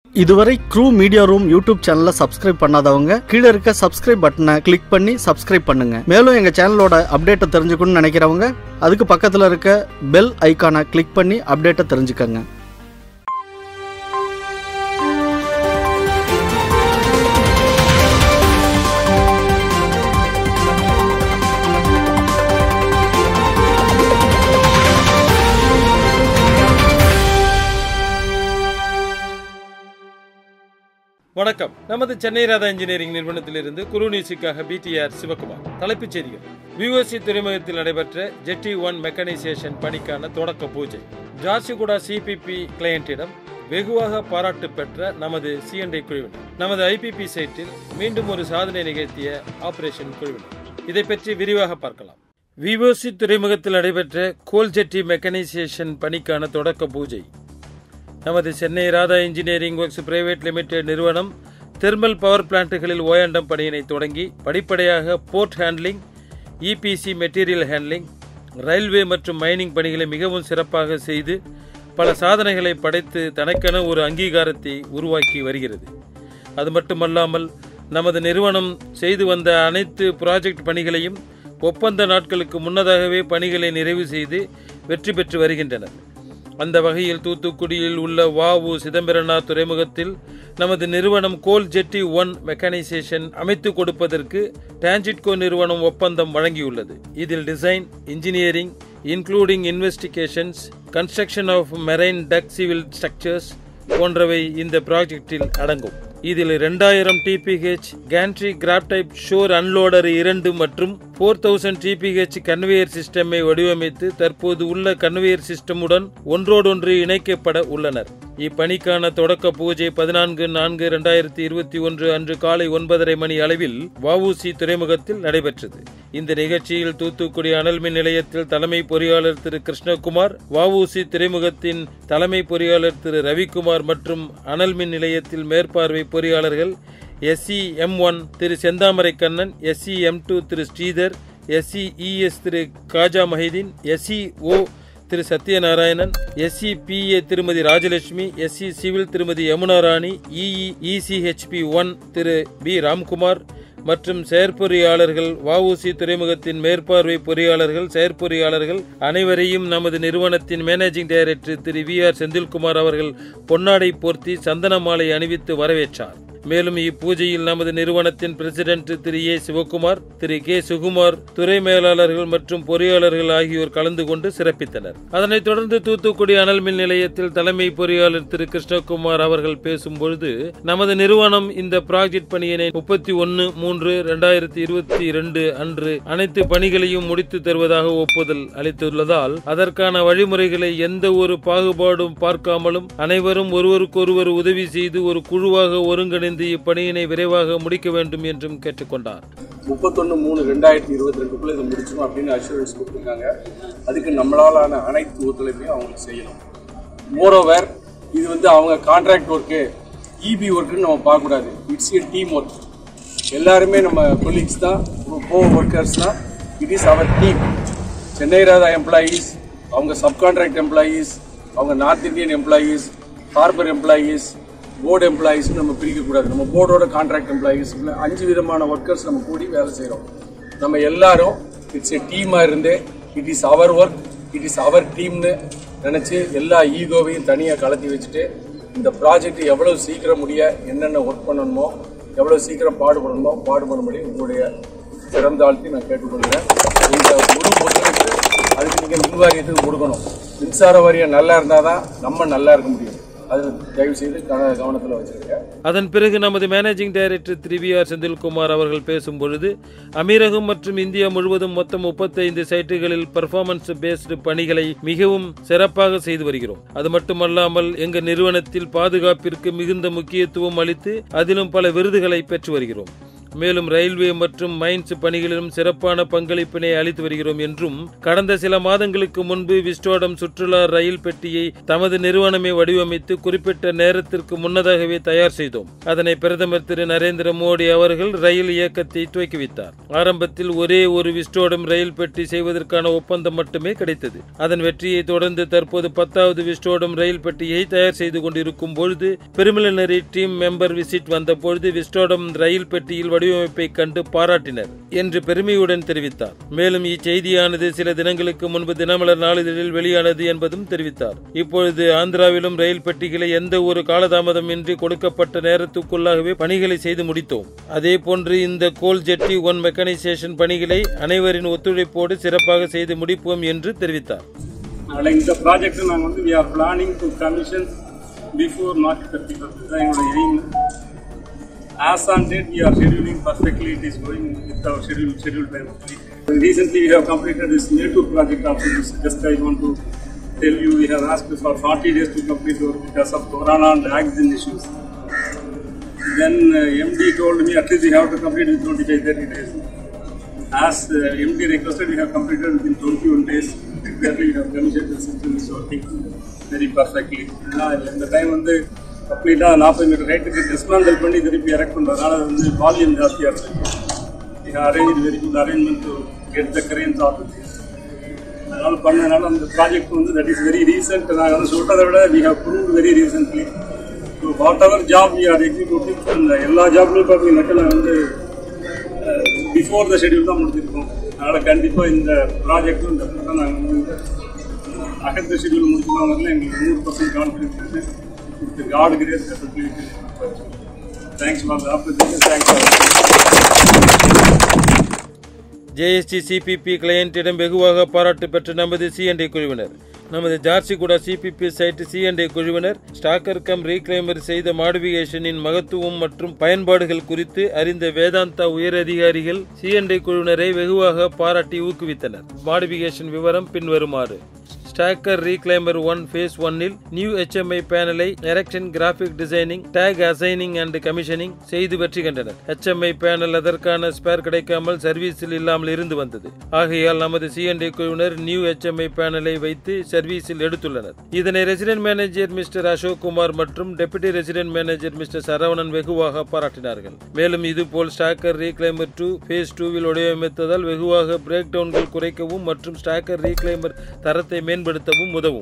இதுவரை Crew Media Room YouTube சேனலை subscribe பண்ணாதவங்க கீழே இருக்க சப்ஸ்கிரைப் பட்டனை கிளிக் பண்ணி சப்ஸ்கிரைப் பண்ணுங்க மேலும் எங்க சேனலோட அப்டேட்டை தெரிஞ்சுக்கணும்னு நினைக்கிறவங்க அதுக்கு பக்கத்துல இருக்க பெல் ஐகானை கிளிக் பண்ணி அப்டேட்டை தெரிஞ்சுக்கங்க வணக்கம் நமது சென்னை ராதா இன்ஜினியரிங் நிறுவனத்திலிருந்து குரு நியூஸுக்காக பிடிஆர் சிவகுமார் தலைப்புச் செய்திகள் விஓசி துறைமுகத்தில் நடைபெற்ற ஜெட்டி ஒன் மெக்கனைசேஷன் பணிக்கான தொடக்க பூஜை ஜார்சிகுடா சிபிபி கிளையண்டிடம் வெகுவாக பாராட்டு பெற்ற நமது சிஎன்டி குழுவினர் நமது ஐபிபி சைட்டில் மீண்டும் ஒரு சாதனை நிகழ்த்திய ஆபரேஷன் குழுவினர் இதை பற்றி விரிவாக பார்க்கலாம் விஓசி துறைமுகத்தில் நடைபெற்ற கோல் ஜெட்டி மெக்கனைசேஷன் பணிக்கான தொடக்க பூஜை நமது Chennai Radha engineering works private limited நிறுவனம் தெர்மல் பவர் பிளான்ட்டுகளில் ஓயாண்டம் பணியினை தொடங்கி படிப்படியாக port handling EPC material handling railway மற்றும் மைனிங் பணிகளை மிகவும் சிறப்பாக செய்து பல சாதனைகளை படைத்து தனக்கென ஒரு அங்கீகாரத்தை உருவாக்கி வருகிறது அது மட்டுமல்லாமல் நமது நிறுவனம் செய்து வந்த அனைத்து ப்ராஜெக்ட் பணிகளையும் ஒப்பந்த நாட்களுக்கு முன்னதாகவே பணிகளை நிறைவு செய்து வெற்றி பெற்று வருகின்றனர் அந்த வகையில் தூத்துக்குடியில் உள்ள வாவு சிதம்பரனார் துறைமுகத்தில் நமது நிறுவனம் கோல் ஜெட்டி ஒன் மெக்கானைசேஷன் அமைத்து கொடுப்பதற்கு டான்ஜிட்கோ நிறுவனம் ஒப்பந்தம் வழங்கியுள்ளது இதில் design engineering including investigations construction of marine dock civil structures போன்றவை இந்த ப்ராஜெக்டில் அடங்கும் இதில் இரண்டாயிரம் TPH gantry grab type shore unloader இரண்டு மற்றும் போர் தௌசண்ட் டிபிஹெச் கன்வேயர் சிஸ்டமை வடிவமைத்து தற்போது உள்ள கன்வேயர் சிஸ்டமுடன் ஒன்றோடொன்று இணைக்கப்பட உள்ளனர் இப்பணிக்கான தொடக்க பூஜை பதினான்கு நான்கு இரண்டாயிரத்தி இருபத்தி ஒன்று அன்று காலை ஒன்பதரை மணி அளவில் வஉசி துறைமுகத்தில் நடைபெற்றது இந்த நிகழ்ச்சியில் தூத்துக்குடி அனல் மின் நிலையத்தில் தலைமை பொறியாளர் திரு கிருஷ்ணகுமார் வஉசி துறைமுகத்தின் தலைமை பொறியாளர் திரு ரவிக்குமார் மற்றும் அனல் மின் நிலையத்தில் மேற்பார்வை பொறியாளர்கள் எஸ்சி எம் ஒன் திரு Senthamarai Kannan SC M two திரு ஸ்ரீதர் எஸ்சி இஎஸ் திரு காஜா மஹிதீன் எஸ்சி ஓ திரு சத்யநாராயணன் எஸ்சி பிஏ திருமதி ராஜலட்சுமி எஸ்சி சிவில் திருமதி Yamuna Rani EE ECHP one திரு பி ராம்குமார் மற்றும் செயற்பொறியாளர்கள் வஉசி துறைமுகத்தின் மேற்பார்வை பொறியாளர்கள் செயற்பொறியாளர்கள் அனைவரையும் நமது நிறுவனத்தின் மேனேஜிங் டைரக்டர் திரு வி ஆர் செந்தில்குமார் அவர்கள் பொன்னாடை போர்த்தி சந்தன மாலை அணிவித்து வரவேற்றார் மேலும் இப்பூஜையில் நமது நிறுவனத்தின் பிரசிடென்ட் திரு ஏ சிவகுமார் திரு கே சுகுமார் துறை மேலாளர்கள் மற்றும் பொறியாளர்கள் ஆகியோர் கலந்து கொண்டு சிறப்பித்தனர் அதனைத் தொடர்ந்து தூத்துக்குடி அனல் மின் நிலையத்தில் தலைமை பொறியாளர் திரு கிருஷ்ணகுமார் அவர்கள் பேசும்பொழுது நமது நிறுவனம் இந்த ப்ராஜெக்ட் பணியினை முப்பத்தி ஒன்னு மூன்று இரண்டாயிரத்தி இருபத்தி இரண்டு அன்று அனைத்து பணிகளையும் முடித்து தருவதாக ஒப்புதல் அளித்துள்ளதால் அதற்கான வழிமுறைகளை எந்த ஒரு பாகுபாடும் பார்க்காமலும் அனைவரும் ஒருவருக்கொருவர் உதவி செய்து ஒரு குழுவாக ஒருங்கிணைந்து இப்பணியினை விரைவாக முடிக்க வேண்டும் என்றும் கேட்டுக்கொண்டார் முப்பத்தொன்று மூணு ரெண்டாயிரத்தி இருபத்தி ரெண்டுக்குள்ளே இதை முடிச்சோம் அப்படின்னு அஷூரன்ஸ் கொடுத்துருக்காங்க அதுக்கு நம்மளாலான அனைத்து ஒத்துழைப்பையும் அவங்களுக்கு செய்யணும் மோரோவர் இது வந்து அவங்க கான்ட்ராக்ட் ஒர்க்கு இபி ஒர்க்குன்னு நம்ம பார்க்கக்கூடாது இட்ஸ் ஏ டீம் ஒர்க் எல்லாருமே நம்ம கொலீக்ஸ் தான் கோ ஒர்க்கர்ஸ் தான் it is our team Chennai Radha employees அவங்க சப்கான்ட்ராக்ட் எம்ப்ளாயீஸ் அவங்க north Indian employees harbour employees port employees நம்ம பிரிக்கக்கூடாது நம்ம போர்டோட கான்ட்ராக்ட் எம்ப்ளாயீஸ் அஞ்சு விதமான ஒர்க்கர்ஸ் நம்ம கூடி வேலை செய்கிறோம் நம்ம எல்லாரும் இட்ஸ் எ டீமாக இருந்து it is our work it is our டீம்னு நினச்சி எல்லா ஈகோவையும் தனியாக கலத்தி வச்சுட்டு இந்த ப்ராஜெக்ட் எவ்வளோ சீக்கிரம் முடிய என்னென்ன ஒர்க் பண்ணணுமோ எவ்வளோ சீக்கிரம் பாடுபடணுமோ பாடுபடும்படி உங்களுடைய சிறந்த ஆழ்த்தி நான் கேட்டுக்கொள்கிறேன் இந்த முழு ஒத்துழைப்பு அதுக்கு நீங்கள் மின் வாரியத்துக்கு கொடுக்கணும் மின்சார வாரியம் நல்லா இருந்தால் தான் நம்ம நல்லா இருக்க முடியும் அது தயவு செய்து கவ- கவனத்தில் வச்சுருங்க அதன் பிறகு நமது மேனேஜிங் டைரக்டர் திரு வி ஆர் செந்தில்குமார் அவர்கள் பேசும்பொழுது அமீரகம் மற்றும் இந்தியா முழுவதும் மொத்தம் முப்பத்தைந்து சைட்டுகளில் பெர்ஃபார்மன்ஸ் பேஸ்டு பணிகளை மிகவும் சிறப்பாக செய்து வருகிறோம் அது மட்டுமல்லாமல் எங்கள் நிறுவனத்தில் பாதுகாப்பிற்கு மிகுந்த முக்கியத்துவம் அளித்து அதிலும் பல விருதுகளை பெற்று வருகிறோம் மேலும் ரயில்வே மற்றும் மைன்ஸ் பணிகளிலும் சிறப்பான பங்களிப்பினை அளித்து வருகிறோம் என்றும் கடந்த சில மாதங்களுக்கு முன்பு விஸ்டோடம் சுற்றுலா ரயில் பெட்டியை தமது நிறுவனமே வடிவமைத்து குறிப்பிட்ட நேரத்திற்கு முன்னதாகவே தயார் செய்தோம் அதனை பிரதமர் திரு நரேந்திர மோடி அவர்கள் ரயில் இயக்கத்தை துவக்கி வைத்தார் ஆரம்பத்தில் ஒரே ஒரு விஸ்டோடம் ரயில் பெட்டி செய்வதற்கான ஒப்பந்தம் மட்டுமே கிடைத்தது அதன் வெற்றியை தொடர்ந்து தற்போது பத்தாவது விஸ்டோடம் ரயில் பெட்டியை தயார் செய்து கொண்டிருக்கும் பொழுது பிரிமிலினரி டீம் மெம்பர் விசிட் வந்த பொழுது விஸ்டோடம் ரயில் பெட்டியில் வடிவமைப்பை கண்டு பாராட்டினர் என்று பெருமையுடன் தெரிவித்தார் மேலும் இச்செய்தியானது சில தினங்களுக்கு முன்பு தினமலர் நாளிதழில் வெளியானது என்பதும் தெரிவித்தார் இப்பொழுது ஆந்திராவிலும் ரயில் பெட்டிகளை எந்த ஒரு காலதாமதம் இன்றி கொடுக்கப்பட்ட நேரத்துக்குள்ளாகவே பணிகளை செய்து முடித்தோம் அதே போன்று இந்த கோல் ஜெட்டி ஒன் மெக்கனைசேஷன் பணிகளை அனைவரின் ஒத்துழைப்போடு சிறப்பாக செய்து முடிப்போம் என்று தெரிவித்தார் அதனால் இந்த ப்ராஜெக்ட் நாங்கள் வந்து we are planning to commission before March thirty first தான் எங்களோட aim as on date we are scheduling perfectly it is going with our schedule schedule time recently we have completed this native project of this just I want to tell you we have ask for forty days to complete work because of corona and oxygen issues Then uh, MD told me at least we have to complete in 25 30 days. As uh, MD requested, we have completed within 21 days. Exactly, we have commissioned the system is working very perfectly. ஆனால் இந்த time வந்து கம்ப்ளீட்டாக நாற்பது metre ஹைட்டுக்கு dismantle பண்ணி திருப்பி இறக்க பண்ணுறதுனால அது வந்து வால்யூம் ஜாஸ்தியாக இருந்துச்சு arrange very good arrangement to get the cranes off அதனால பண்ணதுனால அந்த ப்ராஜெக்ட் வந்து தட் இஸ் வெரி ரீசெண்ட் நாங்கள் வந்து சொல்றதை விட we have prove very recently so whatever job we are executing அந்த எல்லா ஜாப்லையும் பார்த்தீங்கன்னாக்கா நான் வந்து பிஃபோர் த ஷெடியூல் தான் முடிச்சிருக்கோம் அதனால் கண்டிப்பாக இந்த ப்ராஜெக்ட்டும் இந்த தான் நாங்கள் வந்து அகத்த ஷெடியூல் முடிச்சுலாம் வரல எங்களுக்கு நூறு பர்சன்ட் கான்ஃபிடன்ஸ் இருக்குது God grace thanks for the opportunity thanks JST CPP கிளையண்டிடம் வெகுவாக பாராட்டு பெற்ற நமது சிஎன்டி குழுவினர் நமது ஜார்சிகுடா சிபிபி சைட் சிஎன்டி குழுவினர் ஸ்டாக்கர் கம் ரீக்ளைமர் செய்த மாடிபிகேஷனின் மகத்துவம் மற்றும் பயன்பாடுகள் குறித்து அறிந்த வேதாந்தா உயரதிகாரிகள் சிஎன்டி குழுவினரை வெகுவாக பாராட்டி ஊக்குவித்தனர் மாடிபிகேஷன் விவரம் பின்வருமாறு ஸ்டாக்கர் ரீக்ளைமர் ஒன் ஃபேஸ் ஒன்னில் நியூ HMI பேனலை erection graphic designing tag assigning and commissioning செய்து வெற்றி கண்டனர் HMI பேனல் அதற்கான ஸ்பேர் கிடைக்காமல் சர்வீஸில் இல்லாமல் இருந்து வந்தது ஆகையால் நமது சிஎன்டி குழுவினர் நியூ HMI பேனலை வைத்து சர்வீஸில் எடுத்துள்ளனர் இதனை resident manager mister Ashok Kumar மற்றும் deputy resident manager mister Saravanan வெகுவாக பாராட்டினார்கள் மேலும் இதுபோல் ஸ்டாக்கர் ரீக்ளைமர் டூ ஃபேஸ் டூவில் வடிவமைத்ததால் வெகுவாக பிரேக் டவுன்கள் குறைக்கவும் மற்றும் ஸ்டாக்கர் ரீக்ளைமர் தரத்தை மேம்படுத்தவும் உதவும்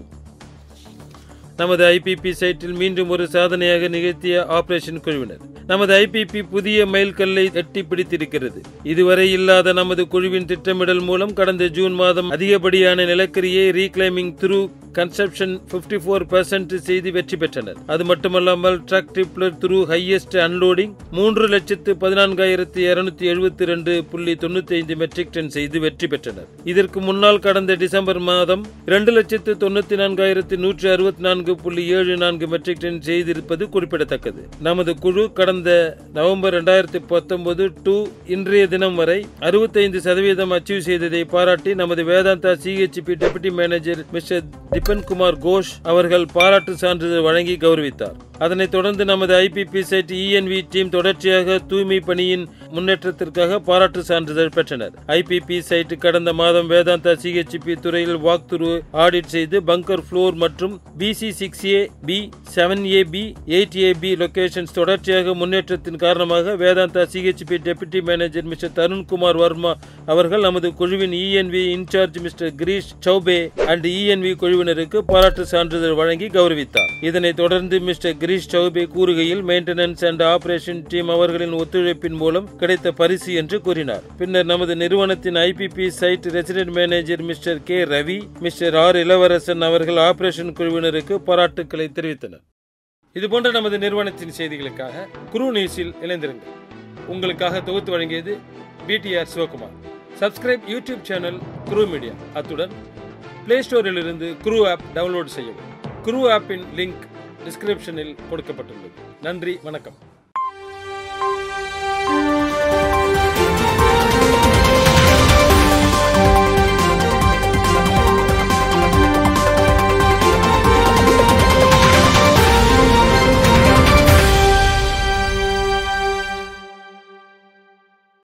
நமது ஐபிபி சைட்டில் மீண்டும் ஒரு சாதனையாக நிகழ்த்திய ஆபரேஷன் குழுவினர் நமது ஐபிபி புதிய மைல்கல்லை எட்டி பிடித்திருக்கிறது இதுவரை இல்லாத நமது குழுவின் திட்டமிடல் மூலம் கடந்த ஜூன் மாதம் அதிகப்படியான நிலக்கரியை ரீக்ளைமிங் த்ரூ கன்சப்ஷன் 54% ஃபோர் செய்து வெற்றி பெற்றனர் அது மட்டுமல்லாமல் truck tippler through highest unloading மூன்று லட்சத்து பதினான்காயிரத்து இருநூத்தி எழுபத்தி ரெண்டு புள்ளி தொண்ணூத்தி ஐந்து மெட்ரிக் டன் செய்து வெற்றி பெற்றனர் இதற்கு முன்னால் கடந்த டிசம்பர் மாதம் இரண்டு லட்சத்து தொண்ணூத்தி நான்காயிரத்து நூற்றி அறுபத்தி நான்கு புள்ளி ஏழு நான்கு மெட்ரிக் டன் செய்திருப்பது குறிப்பிடத்தக்கது நமது குழு கடந்த நவம்பர் இரண்டாயிரத்தி பத்தொன்பது டு இன்றைய தினம் வரை அறுபத்தைந்து சதவீதம் அச்சீவ் செய்ததை பாராட்டி நமது Vedanta CHP deputy manager mister Dipan Kumar Ghosh அவர்கள் பாராட்டு சான்றிதழ் வழங்கி கௌரவித்தார் அதனைத் தொடர்ந்து நமது ஐபிபி சைட் இஎன்வி டீம் தொடர்ச்சியாக தூய்மை பணியின் முன்னேற்றத்திற்காக பாராட்டு சான்றிதழ் பெற்றனர் ஐபிபி சைட் கடந்த மாதம் வேதாந்தா சிஹெச்பி துறையில் வாக் துரு ஆடிட் செய்து பங்கர் ஃப்ளோர் மற்றும் PC six A B seven A B eight A B locations தொடர்ச்சியாக முன்னேற்றத்தின் காரணமாக Vedanta CHP deputy manager mister Tarunkumar Varma அவர்கள் நமது குழுவின் ENV incharge mister Girish Choubey and ENV குழுவினருக்கு பாராட்டு சான்றிதழ் வழங்கி கௌரவித்தார் இதனைத் தொடர்ந்து மிஸ்டர் கிரீஷ் சௌபே கூறுகையில் மெயின்டெனன்ஸ் அண்ட் ஆபரேஷன் டீம் அவர்களின் ஒத்துழைப்பின் மூலம் கிடைத்த பரிசு என்று கூறினார் பின்னர் நமது நிறுவனத்தின் IBP site resident manager mister K Ravi mister R Ilavarasan அவர்கள் ஆபரேஷன் குழுவினருக்கு பாராட்டுக்களை தெரிவித்தனர் இதுபோன்ற நமது நிறுவனத்தின் செய்திகளுக்காக குரு நியூஸில் இணைந்திருங்கள் உங்களுக்காக தொகுத்து வழங்கியது PTR Sivakumar subscribe YouTube channel Guru media அத்துடன் பிளே ஸ்டோரில் இருந்து குரு ஆப் டவுன்லோட் செய்யவும் குரு ஆப்பின் லிங்க் டிஸ்கிரிப்ஷனில் கொடுக்கப்பட்டுள்ளது நன்றி வணக்கம்